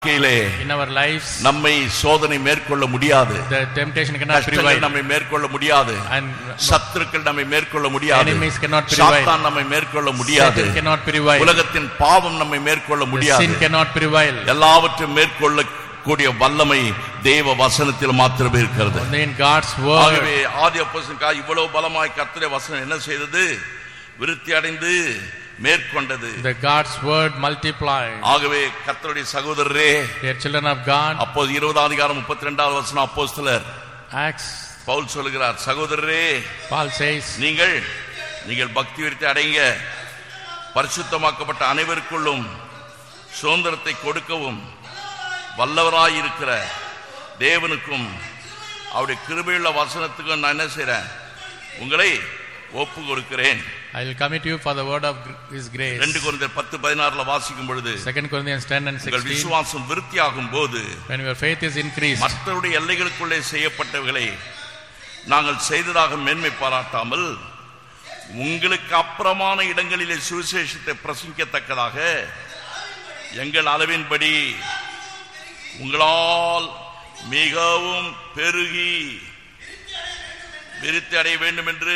வாழ்க்கையிலே In our lives, நம்மை சோதனை மேற்கொள்ள முடியாது the temptation cannot கஷ்டங்கள் prevail. நம்மை மேற்கொள்ள முடியாது And சத்துருக்கள் நம்மை மேற்கொள்ள முடியாது enemies cannot prevail. சாத்தான் நம்மை மேற்கொள்ள முடியாது Satan cannot prevail. உலகத்தின் பாவம் நம்மை மேற்கொள்ள The முடியாது sin cannot prevail. எல்லாவற்றையும் மேற்கொள்ள கூடிய வல்லமை தேவ வசனத்தில் மாத்திரமே இருக்கிறது Only in God's word. ஆகவே ஆதி அப்போஸ்தலனுக்காக இவ்வளவு பலமாய் கர்த்தருடைய வசனம் என்ன செய்தது விருத்தி அடைந்து மேற்கொண்டது The God's word multiplied. ஆகவே கர்த்தருடைய சகோதரரே Dear children of God, அப்போது இருபதாம் அதிகாரம் முப்பத்தி ரெண்டாவது வசனம் அப்போஸ்தலர் Acts, பவுல் சொல்லுகிறார் சகோதரரே Paul says, நீங்கள் நீங்கள் பக்தி விருத்தி அடைங்க பரிசுத்தமாக்கப்பட்ட அனைவருக்குள்ளும் சுதந்திரத்தை கொடுக்கவும் வல்லவராயிருக்கிற தேவனுக்கும் அவருடைய கிருபையுள்ள வசனத்துக்கும் நான் என்ன செய்றேன் உங்களை ஒப்பு கொடுக்கிறேன் I will commit you for the word of gr- His grace. ரெண்டு குழந்தையர் பத்து பதினாறுல வாசிக்கும் பொழுது 2 Corinthians 10 and உங்கள் 16. விசுவாசம் விருத்தியாகும் போது When your faith is increased, மற்றவருடைய எல்லைகளுக்குள்ளே செய்யப்பட்டவைகளை நாங்கள் செய்ததாக மேன்மை பாராட்டாமல் உங்களுக்கு அப்புறமான இடங்களிலே சுவிசேஷத்தை பிரசங்கிக்கத்தக்கதாக எங்கள் அளவின்படி உங்களால் மிகவும் பெருகி விருத்தி அடைய வேண்டும் என்று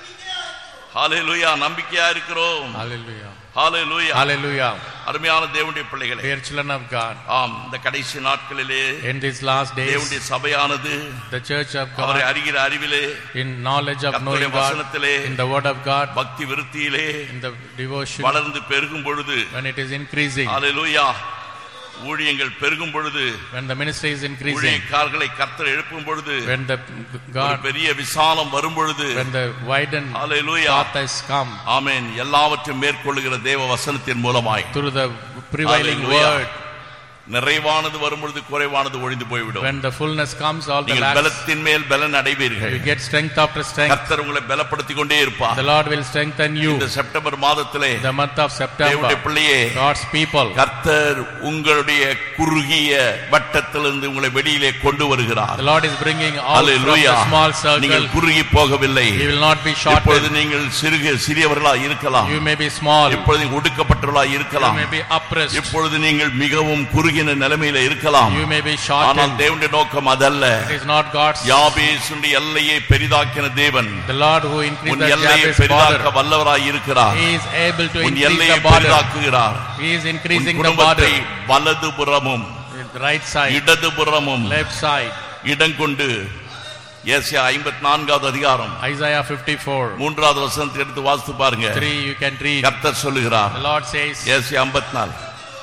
ஹalleluya நம்பிக்கையா இருக்கிறோம் hallelujah. ஹalleluya Hallelujah. அருமையான தேவனுடைய பிள்ளைகளே Dear children of God, ஆம் இந்த கடைசி நாட்களிலே in these last days, தேவனுடைய சபையானது the church of அவரை God, அறிகிற அறிவிலே in knowledge of கர்த்தருடைய knowing God, வசனத்திலே in the word of God, பக்தி விருத்தியிலே in the devotion, வளர்ந்து பெருகும் பொழுது when it is increasing, ஹalleluya ஊழியங்கள் பெருகும் பொழுது when the ministry is increasing, ஊழியக்காரர்களை கர்த்தர் எழுப்பும் பொழுது when the ஒரு God, பெரிய விசாலம் வரும் பொழுது when the widened hallelujah path has come ஆமென் எல்லாவற்றையும் மேற்கொள்ளுகிற தேவ வசனத்தின் மூலமாய் through the prevailing Hallelujah. word, நிறைவானது வரும் பொழுது குறைவானது ஒழிந்து போய்விடும் when the fullness comes, all the நீங்கள் lacks, பலத்தின் மேல் பலன் அடைவீர்கள் you get strength after strength. கர்த்தர் உங்களை பலப்படுத்திக் கொண்டே இருப்பார் The Lord will strengthen you. இந்த செப்டம்பர் மாதத்திலே The month of தேவனுடைய September, பிள்ளையே God's people, கர்த்தர் உங்களுடைய குறுகிய வட்டத்திலிருந்து உங்களை வெளியிலே கொண்டு வருகிறார் the Lord is bringing out from Hallelujah. the small நீங்கள் circle. குறுகி போகவில்லை He will not be இப்பொழுது shortened. நீங்கள் சிறுக சிறியவர்களா இருக்கலாம் You may be small. இப்பொழுது நீங்கள் ஒடுக்கப்பட்டவர்களா You இருக்கலாம் may be oppressed. இப்பொழுது நீங்கள் மிகவும் குறுகின நிலைமையில இருக்கலாம் You may be ஆனால் shortened. தேவனுடைய நோக்கம் அதல்ல It is not God's. யாபேசுடைய எல்லையை பெரிதாக்கின தேவன் The Lord who increased உன் the எல்லையை Jabez பெரிதாக்க border, வல்லவராய் இருக்கிறார் He is able to உன் increase எல்லையை the border. பெரிதாக்குகிறார் He is உன் increasing the குடும்பத்தை border. வலதுபுறமும் Right side, இடதுபுறமும் left side. இடம் கொண்டு ஏசியா ஐம்பத்தி நான்காவது அதிகாரம் Isaiah 54. மூன்றாவது வசனத்தை எடுத்து வாசித்து பாருங்க 3 you can read. கர்த்தர் சொல்லுகிறார் The Lord says, ஏசியா ஐம்பத்தி நாலு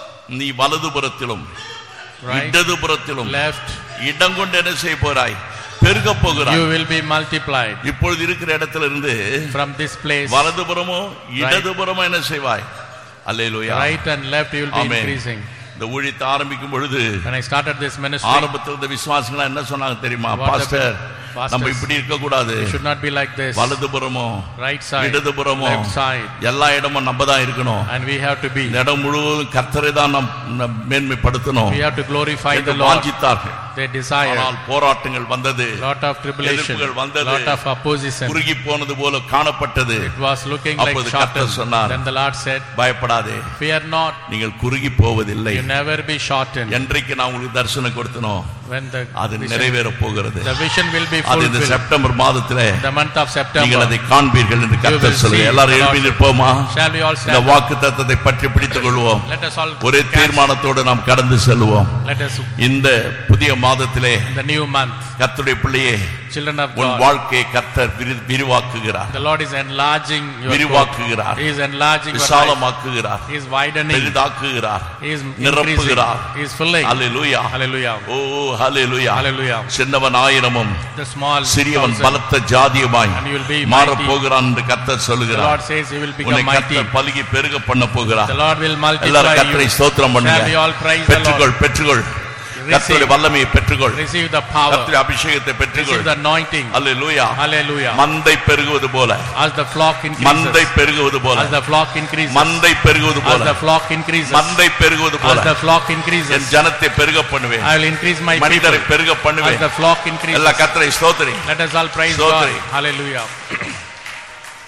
நீ வலதுபுறத்திலும் right, இடதுபுறத்திலும் left, இடம் கொண்டு என்ன செய்ய போறாய் பெருக போகிறாய் you will be multiplied. இப்பொழுது இருக்கிற இடத்துல இருந்து From this place, வலதுபுறமோ இடதுபுறமோ என்ன செய்வாய் அல்லேலூயா right and left, you will be Amen. increasing. இந்த ஊழியத்தை ஆரம்பிக்கும் பொழுது When I started this ministry, ஆரம்பத்தில் இருந்த விசுவாசிகளா என்ன சொன்னாங்க தெரியுமா What the பாஸ்டர் pastors- நம்ம இப்படி இருக்க கூடாது it should not be like this. வலதுபுறமோ Right side, இடதுபுறமோ left side, எல்லா இடமும் நம்ம தான் இருக்கணும் and we have to be. இந்த இடம் முழுவதும் கர்த்தரை தான் நம் நம் மேன்மைப்படுத்தணும் We have to glorify என்று the Lord. வாஞ்சித்தார்கள் They desire ஆனால் போராட்டங்கள் வந்தது lot of tribulation, எதிர்ப்புகள் வந்தது. lot of opposition. குறுகி போனது போல காணப்பட்டது It was looking like அப்போது கர்த்தர் shortened. சொன்னார். Then the Lord said, பயப்படாதே Fear not, நீங்கள் குறுகி போவதில்லை you never be shortened. என்றைக்கு நான் உங்களுக்கு தரிசனம் கொடுத்தனோ When the அது vision, நிறைவேற போகிறது the vision will be அது இந்த fulfilled. செப்டம்பர் மாதத்திலே The month of நீங்கள் September. அதை காண்பீர்கள் என்று will கர்த்தர் சொல்லுங்க see எல்லாரும் the எழுப்பி Lord. நிற்போமா Shall we all இந்த stand? up? வாக்கு தத்தத்தை பற்றி பிடித்துக் கொள்வோம் Let us all ஒரே catch. தீர்மானத்தோடு நாம் கடந்து செல்வோம் Let us இந்த புதிய மாதத்திலே in the new month, கர்த்தருடைய பிள்ளையே children of உன் God. வாழ்க்கையை கர்த்தர் விரி- விரிவாக்குகிறார் The Lord is enlarging your court. விரிவாக்குகிறார் He is enlarging your life. விசாலமாக்குகிறார் He is widening. பெரிதாக்குகிறார் He is increasing. நிரப்புகிறார். He is filling. Hallelujah Hallelujah. O hallelujah Hallelujah. சின்னவன் ஆயிரமும் The small சிறியவன் thousand, பலத்த ஜாதியுமாய் and you will be மாறப் mighty. போகிறான் என்று கர்த்தர் The சொல்லுகிறார் Lord says He will உன்னை become mighty. கர்த்தர் பலுகி பெருக பண்ண போகிறார் The Lord will multiply எல்லாரும் கர்த்தரை you. ஸ்தோத்திரம் Shall we பண்ணுங்க all praise the Lord? பெற்றுக்கொள் பெற்றுக்கொள் கர்த்தருடைய வல்லமையை பெற்றுக்கொள் Receive the power. கர்த்தருடைய அபிஷேகத்தை பெற்றுக்கொள் Receive the anointing. Hallelujah Hallelujah. மந்தை பெருகுவது போல As the flock மந்தை increases. பெருகுவது போல As the flock increases. மந்தை பெருகுவது As போல the flock increases. மந்தை பெருகுவது போல As the flock N increases. ஜனத்தை பெருக பண்ணுவேன் I will increase my people. மனிதரை பெருக As பண்ணுவேன் the flock increases. எல்லா கர்த்தரை ஸ்தோத்திரி Let us all praise Stotri. God. Hallelujah.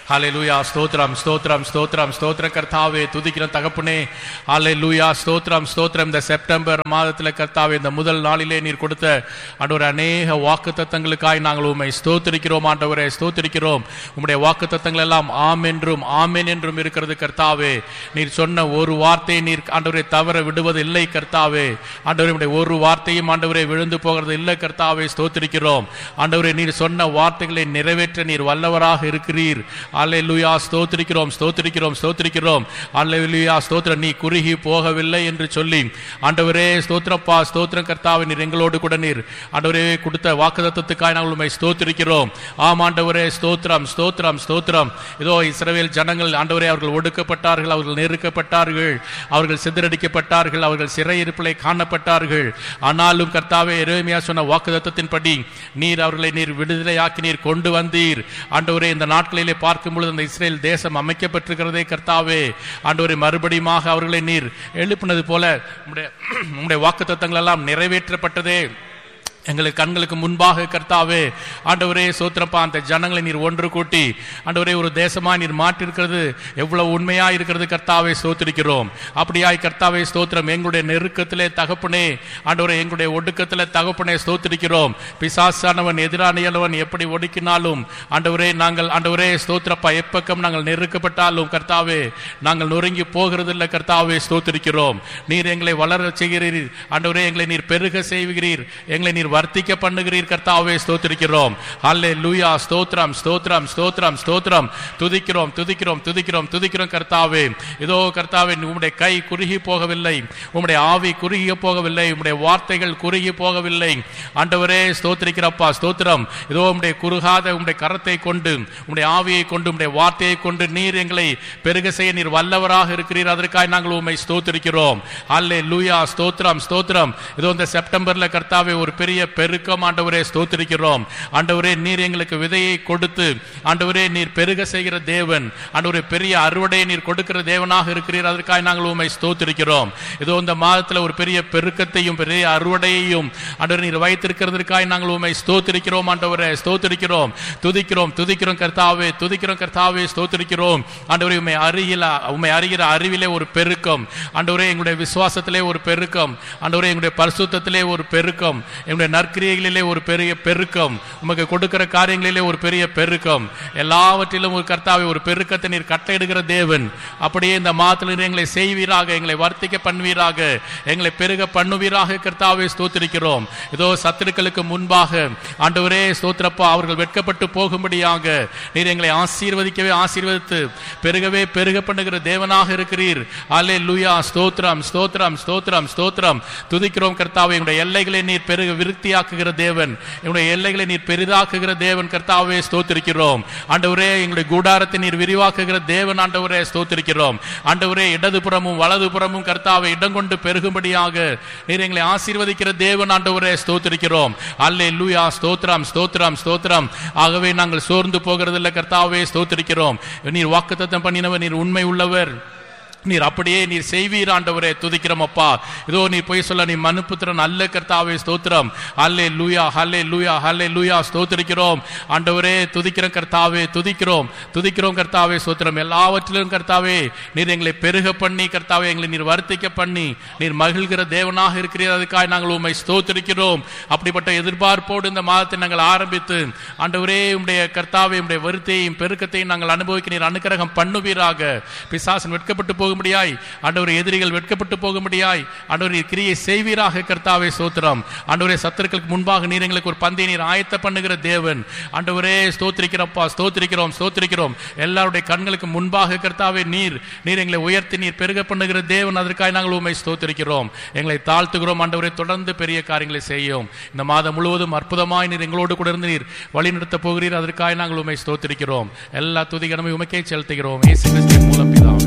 ஹalleluya ஸ்தோத்திரம் ஸ்தோத்திரம் ஸ்தோத்திரம் ஸ்தோத்திர கர்த்தாவே துதிக்கிற தகப்பனே ஹalleluya ஸ்தோத்திரம் ஸ்தோத்திரம் இந்த செப்டம்பர் மாதத்துல கர்த்தாவே இந்த முதல் நாளிலே நீர் கொடுத்த ஆண்டவரே அநேக வாக்குத்தத்தங்களுக்காய் நாங்கள் உம்மை ஸ்தோத்திரிக்கிறோம் ஆண்டவரே ஸ்தோத்திரிக்கிறோம் உம்முடைய வாக்குத்தத்தங்கள் எல்லாம் ஆம் என்றும் ஆமென் என்றும் இருக்கிறது கர்த்தாவே நீர் சொன்ன ஒரு வார்த்தையை நீர் ஆண்டவரை தவற விடுவது இல்லை கர்த்தாவே ஆண்டவரே உம்முடைய ஒரு வார்த்தையும் ஆண்டவரே விழுந்து போகிறது இல்லை கர்த்தாவே ஸ்தோத்திரிக்கிறோம் ஆண்டவரே நீர் சொன்ன வார்த்தைகளை நிறைவேற்ற நீர் வல்லவராக இருக்கிறீர் அல்லேலூயா ஸ்தோத்திரிக்கிறோம் ஸ்தோத்திரிக்கிறோம் ஸ்தோத்திரிக்கிறோம் அல்லேலூயா ஸ்தோத்திரம் நீ குறுகி போகவில்லை என்று சொல்லி ஆண்டவரே ஸ்தோத்திரப்பா ஸ்தோத்திரம் கர்த்தாவே நீர் எங்களோடு கூட நீர் ஆண்டவரே கொடுத்த வாக்குத்தத்தத்துக்காய் நாங்கள் உண்மை ஸ்தோத்திரிக்கிறோம் ஆம் ஆண்டவரே ஸ்தோத்திரம் ஸ்தோத்திரம் ஸ்தோத்திரம் இதோ இஸ்ரவேல் ஜனங்கள் ஆண்டவரே அவர்கள் ஒடுக்கப்பட்டார்கள் அவர்கள் நெருக்கப்பட்டார்கள் அவர்கள் சிதறடிக்கப்பட்டார்கள் அவர்கள் சிறையிருப்பிலே காணப்பட்டார்கள் ஆனாலும் கர்த்தாவே எரேமியா சொன்ன வாக்குத்தத்தத்தின்படி நீர் அவர்களை நீர் விடுதலையாக்கி நீர் கொண்டு வந்தீர் ஆண்டவரே இந்த நாட்களிலே பார்க்கும் பொழுது அந்த இஸ்ரேல் தேசம் அமைக்கப்பட்டிருக்கிறதே கர்த்தாவே ஆண்டவரே மறுபடியுமாக அவர்களை நீர் எழுப்பினது போல உம்முடைய உம்முடைய வாக்குத்தத்தங்கள் எல்லாம் நிறைவேற்றப்பட்டதே எங்களுக்கு கண்களுக்கு முன்பாக கர்த்தாவே ஆண்டவரே சோத்திரப்பா அந்த ஜனங்களை நீர் ஒன்று கூட்டி ஆண்டவரே ஒரு தேசமா நீர் மாற்றிருக்கிறது எவ்வளவு உண்மையா இருக்கிறது கர்த்தாவே ஸ்தோத்திரிக்கிறோம் அப்படியாய் கர்த்தாவே ஸ்தோத்திரம் எங்களுடைய நெருக்கத்திலே தகப்பனே ஆண்டவரே எங்களுடைய ஒடுக்கத்திலே தகப்பனே ஸ்தோத்திரிக்கிறோம் பிசாசானவன் எதிரானியனவன் எப்படி ஒடுக்கினாலும் ஆண்டவரே நாங்கள் ஆண்டவரே ஸ்தோத்திரப்பா எப்பக்கம் நாங்கள் நெருக்கப்பட்டாலும் கர்த்தாவே நாங்கள் நொறுங்கி போகிறதில்லை கர்த்தாவே ஸ்தோத்திரிக்கிறோம் நீர் எங்களை வளர செய்கிறீர் ஆண்டவரே எங்களை நீர் பெருக செய்கிறீர் எங்களை நீர் வர்த்திக்க பண்ணுகிறீர் கர்த்தாவே ஸ்தோத்திரிக்கிறோம் அல்லே லூயா ஸ்தோத்திரம் ஸ்தோத்திரம் ஸ்தோத்திரம் ஸ்தோத்திரம் துதிக்கிறோம் துதிக்கிறோம் துதிக்கிறோம் துதிக்கிறோம் கர்த்தாவே இதோ கர்த்தாவே உம்முடைய கை குறுகி போகவில்லை உம்முடைய ஆவி குறுகி போகவில்லை உம்முடைய வார்த்தைகள் குறுகி போகவில்லை ஆண்டவரே ஸ்தோத்திரிக்கிறப்பா ஸ்தோத்திரம் இதோ உம்முடைய குறுகாத உம்முடைய கரத்தை கொண்டு உம்முடைய ஆவியை கொண்டு உம்முடைய வார்த்தையை கொண்டு நீர் எங்களை பெருக செய்ய நீர் வல்லவராக இருக்கிறீர் அதற்காக நாங்கள் உம்மை ஸ்தோத்திரிக்கிறோம் அல்லே லூயா ஸ்தோத்திரம் ஸ்தோத்திரம் இதோ இந்த செப்டம்பர்ல கர்த்தாவே ஒரு பெரிய பெருக்கம் ஆண்டவரே ஸ்தோத்திரிக்கிறோம் ஆண்டவரே நீர் எங்களுக்கு விதையை கொடுத்து ஆண்டவரே நீர் பெருக செய்கிற தேவன் ஆண்டவரே பெரிய அறுவடையை நீர் கொடுக்கிற தேவனாக இருக்கிறீர் அதற்காக நாங்கள் உண்மை ஸ்தோத்திரிக்கிறோம் இதோ இந்த மாதத்துல ஒரு பெரிய பெருக்கத்தையும் பெரிய அறுவடையையும் ஆண்டவர் நீர் வைத்திருக்கிறதற்காக நாங்கள் உண்மை ஸ்தோத்திரிக்கிறோம் ஆண்டவரே ஸ்தோத்திரிக்கிறோம் துதிக்கிறோம் துதிக்கிறோம் கர்த்தாவே துதிக்கிறோம் கர்த்தாவே ஸ்தோத்திரிக்கிறோம் ஆண்டவரே உண்மை அறிகிற உண்மை அறிகிற அறிவிலே ஒரு பெருக்கம் ஆண்டவரே எங்களுடைய விசுவாசத்திலே ஒரு பெருக்கம் ஆண்டவரே எங்களுடைய பரிசுத்தத்திலே ஒரு பெருக்கம் எங்களுடைய நற்கிரியைகளிலே ஒரு பெரிய பெருக்கம் உமக்கு கொடுக்கிற காரியங்களிலே ஒரு பெரிய பெருக்கம் எல்லாவற்றிலும் ஒரு கர்த்தாவை ஒரு பெருக்கத்தை நீர் கட்டளையிடுகிற தேவன் அப்படியே இந்த மாதத்தில் நீர் எங்களை செய்வீராக எங்களை வர்த்திக்க பண்ணுவீராக எங்களை பெருக பண்ணுவீராக கர்த்தாவை ஸ்தோத்திரிக்கிறோம் இதோ சத்துருக்களுக்கு முன்பாக ஆண்டவரே ஸ்தோத்திரப்பா அவர்கள் வெட்கப்பட்டு போகும்படியாக நீர் எங்களை ஆசீர்வதிக்கவே ஆசீர்வதித்து பெருகவே பெருக பண்ணுகிற தேவனாக இருக்கிறீர் அல்லே லூயா ஸ்தோத்திரம் ஸ்தோத்திரம் ஸ்தோத்திரம் ஸ்தோத்திரம் துதிக்கிறோம் கர்த்தாவை எங்களுடைய எல்லைகளை நீர் பெருக விருத்தியாக்குகிற தேவன் எங்களுடைய எல்லைகளை நீர் பெரிதாக்குகிற தேவன் கர்த்தாவே ஸ்தோத்திரிக்கிறோம் ஆண்டவரே எங்களுடைய கூடாரத்தை நீர் விரிவாக்குகிற தேவன் ஆண்டவரே ஸ்தோத்திரிக்கிறோம் ஆண்டவரே இடதுபுறமும் வலதுபுறமும் கர்த்தாவை இடம் கொண்டு பெருகும்படியாக நீர் எங்களை ஆசீர்வதிக்கிற தேவன் ஆண்டவரே ஸ்தோத்திரிக்கிறோம் அல்லே லூயா ஸ்தோத்திரம் ஸ்தோத்திரம் ஸ்தோத்திரம் ஆகவே நாங்கள் சோர்ந்து போகிறதில்ல கர்த்தாவே ஸ்தோத்திரிக்கிறோம் நீர் வாக்குத்தத்தம் பண்ணினவர் நீர் உண்மை உள்ளவர் நீர் அப்படியே நீர் செய்வீர் ஆண்டவரே துதிக்கிறோம் அப்பா இதோ நீ போய் சொல்ல நீ மனுப்புத்திரன் அல்ல கர்த்தாவே ஸ்தோத்திரம் அல்லே லூயா ஹல்லே லூயா ஹல்லே லூயா ஸ்தோத்திரிக்கிறோம் ஆண்டவரே துதிக்கிறோம் கர்த்தாவே துதிக்கிறோம் துதிக்கிறோம் கர்த்தாவே ஸ்தோத்திரம் எல்லாவற்றிலும் கர்த்தாவே நீர் எங்களை பெருக பண்ணி கர்த்தாவே எங்களை நீர் வருத்திக்க பண்ணி நீர் மகிழ்கிற தேவனாக இருக்கிறீர் அதுக்காக நாங்கள் உண்மை ஸ்தோத்திரிக்கிறோம் அப்படிப்பட்ட எதிர்பார்ப்போடு இந்த மாதத்தை நாங்கள் ஆரம்பித்து ஆண்டவரே உடைய கர்த்தாவே உடைய வருத்தையும் பெருக்கத்தையும் நாங்கள் அனுபவிக்க நீர் அனுக்கிரகம் பண்ணுவீராக பிசாசன் வெட்கப்பட்டு போக போகும்படியாய் ஆண்டவர் எதிரிகள் வெட்கப்பட்டு போகும்படியாய் ஆண்டவர் நீர் கிரியை செய்வீராக கர்த்தாவே சோத்திரம் ஆண்டவரே சத்துருக்களுக்கு முன்பாக நீர் எங்களுக்கு ஒரு பந்தை நீர் ஆயத்த பண்ணுகிற தேவன் ஆண்டவரே ஸ்தோத்திரிக்கிறோம்ப்பா ஸ்தோத்திரிக்கிறோம் ஸ்தோத்திரிக்கிறோம் எல்லாருடைய கண்களுக்கு முன்பாக கர்த்தாவே நீர் நீர் எங்களை உயர்த்தி நீர் பெருக பண்ணுகிற தேவன் அதற்காக நாங்கள் உண்மை ஸ்தோத்திரிக்கிறோம் எங்களை தாழ்த்துகிறோம் ஆண்டவரே தொடர்ந்து பெரிய காரியங்களை செய்யும் இந்த மாதம் முழுவதும் அற்புதமாய் நீர் எங்களோடு கூட இருந்து நீர் வழிநடத்த போகிறீர் அதற்காக நாங்கள் உண்மை ஸ்தோத்திரிக்கிறோம் எல்லா துதிகரமே உமக்கே செலுத்துகிறோம் இயேசு கிறிஸ்துவின் மூலம் பிதாவே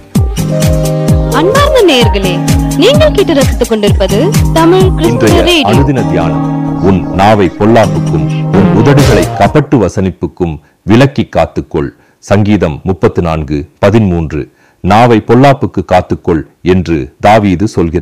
அன்பார்ந்த நேயர்களே நீங்கள் கேட்டு ரசித்துக் கொண்டிருப்பது தமிழ் கிறிஸ்துவ இன்றைய ரேடியோ அனுதின தியானம் உன் நாவை பொல்லாப்புக்கும் உன் உதடுகளை கபட்டு வசனிப்புக்கும் விலக்கி காத்துக்கொள் சங்கீதம் முப்பத்து நான்கு பதிமூன்று நாவை பொல்லாப்புக்கு காத்துக்கொள் என்று தாவீது சொல்கிறார்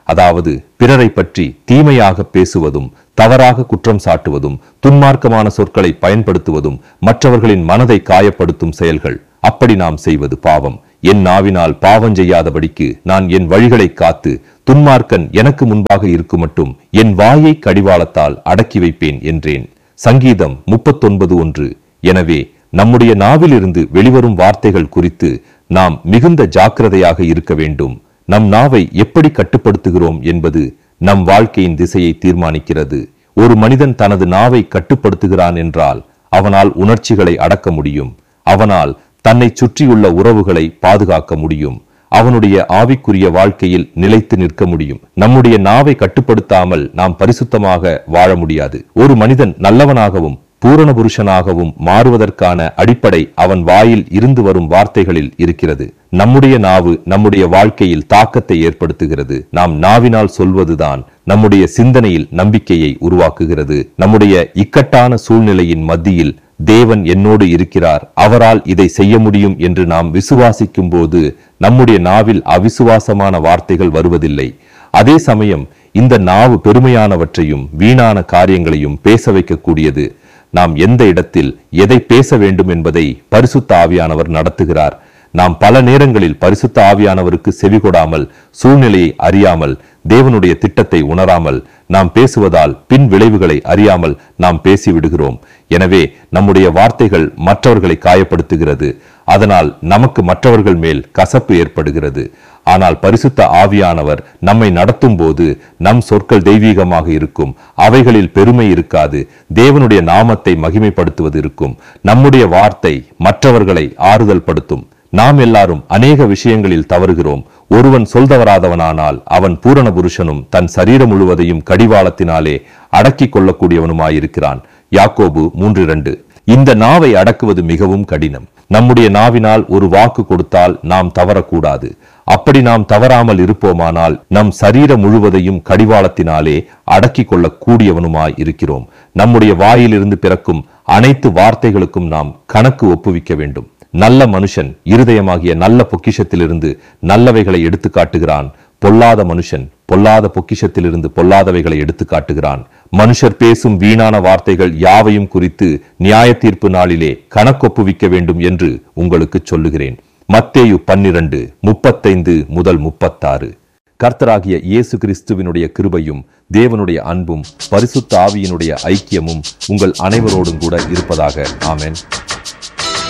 அதாவது பிறரை பற்றி தீமையாக பேசுவதும் தவறாக குற்றம் சாட்டுவதும் துன்மார்க்கமான சொற்களை பயன்படுத்துவதும் மற்றவர்களின் மனதை காயப்படுத்தும் செயல்கள் அப்படி நாம் செய்வது பாவம் என் நாவினால் பாவம் செய்யாதபடிக்கு நான் என் வழிகளை காத்து துன்மார்க்கன் எனக்கு முன்பாக இருக்கும் மட்டும் என் வாயை கடிவாளத்தால் அடக்கி வைப்பேன் என்றேன் சங்கீதம் முப்பத்தொன்பது ஒன்று எனவே நம்முடைய நாவிலிருந்து வெளிவரும் வார்த்தைகள் குறித்து நாம் மிகுந்த ஜாக்கிரதையாக இருக்க வேண்டும் நம் நாவை எப்படி கட்டுப்படுத்துகிறோம் என்பது நம் வாழ்க்கையின் திசையை தீர்மானிக்கிறது ஒரு மனிதன் தனது நாவை கட்டுப்படுத்துகிறான் என்றால் அவனால் உணர்ச்சிகளை அடக்க முடியும் அவனால் தன்னை சுற்றியுள்ள உறவுகளை பாதுகாக்க முடியும் அவனுடைய ஆவிக்குரிய வாழ்க்கையில் நிலைத்து நிற்க முடியும் நம்முடைய நாவை கட்டுப்படுத்தாமல் நாம் பரிசுத்தமாக வாழ முடியாது ஒரு மனிதன் நல்லவனாகவும் பூரண புருஷனாகவும் மாறுவதற்கான அடிப்படை அவன் வாயில் இருந்து வரும் வார்த்தைகளில் இருக்கிறது நம்முடைய நாவு நம்முடைய வாழ்க்கையில் தாக்கத்தை ஏற்படுத்துகிறது நாம் நாவினால் சொல்வதுதான் நம்முடைய சிந்தனையில் நம்பிக்கையை உருவாக்குகிறது நம்முடைய இக்கட்டான சூழ்நிலையின் மத்தியில் தேவன் என்னோடு இருக்கிறார் அவரால் இதை செய்ய முடியும் என்று நாம் விசுவாசிக்கும் போது நம்முடைய நாவில் அவிசுவாசமான வார்த்தைகள் வருவதில்லை அதே சமயம் இந்த நாவு பெருமையானவற்றையும் வீணான காரியங்களையும் பேச வைக்கக்கூடியது நாம் எந்த இடத்தில் எதை பேச வேண்டும் என்பதை பரிசுத்த ஆவியானவர் நடத்துகிறார் நாம் பல நேரங்களில் பரிசுத்த ஆவியானவருக்கு செவிகொடாமல் சூழ்நிலையை அறியாமல் தேவனுடைய திட்டத்தை உணராமல் நாம் பேசுவதால் பின் விளைவுகளை அறியாமல் நாம் பேசிவிடுகிறோம் எனவே நம்முடைய வார்த்தைகள் மற்றவர்களை காயப்படுத்துகிறது அதனால் நமக்கு மற்றவர்கள் மேல் கசப்பு ஏற்படுகிறது ஆனால் பரிசுத்த ஆவியானவர் நம்மை நடத்தும் போது நம் சொற்கள் தெய்வீகமாக இருக்கும் அவைகளில் பெருமை இருக்காது தேவனுடைய நாமத்தை மகிமைப்படுத்துவது இருக்கும் நம்முடைய வார்த்தை மற்றவர்களை ஆறுதல் படுத்தும் நாம் எல்லாரும் அநேக விஷயங்களில் தவறுகிறோம் ஒருவன் சொல்தவராதவனானால் அவன் பூரண புருஷனும் தன் சரீரம் முழுவதையும் கடிவாளத்தினாலே அடக்கிக் கொள்ளக்கூடியவனுமாயிருக்கிறான் யாக்கோபு மூன்று இரண்டு இந்த நாவை அடக்குவது மிகவும் கடினம் நம்முடைய நாவினால் ஒரு வாக்கு கொடுத்தால் நாம் தவறக்கூடாது அப்படி நாம் தவறாமல் இருப்போமானால் நம் சரீரம் முழுவதையும் கடிவாளத்தினாலே அடக்கிக் கொள்ளக் கூடியவனுமாய் இருக்கிறோம் நம்முடைய வாயிலிருந்து பிறக்கும் அனைத்து வார்த்தைகளுக்கும் நாம் கணக்கு ஒப்புவிக்க வேண்டும் நல்ல மனுஷன் இருதயமாகிய நல்ல பொக்கிஷத்திலிருந்து நல்லவைகளை எடுத்து காட்டுகிறான் பொல்லாத மனுஷன் பொல்லாத பொக்கிஷத்திலிருந்து பொல்லாதவைகளை எடுத்து காட்டுகிறான் மனுஷர் பேசும் வீணான வார்த்தைகள் யாவையும் குறித்து நியாய தீர்ப்பு நாளிலே கணக்கொப்புவிக்க வேண்டும் என்று உங்களுக்கு சொல்லுகிறேன் மத்தேயு பன்னிரண்டு முப்பத்தைந்து முதல் முப்பத்தாறு கர்த்தராகிய இயேசு கிறிஸ்துவினுடைய கிருபையும் தேவனுடைய அன்பும் பரிசுத்த ஆவியினுடைய ஐக்கியமும் உங்கள் அனைவரோடும் கூட இருப்பதாக ஆமென்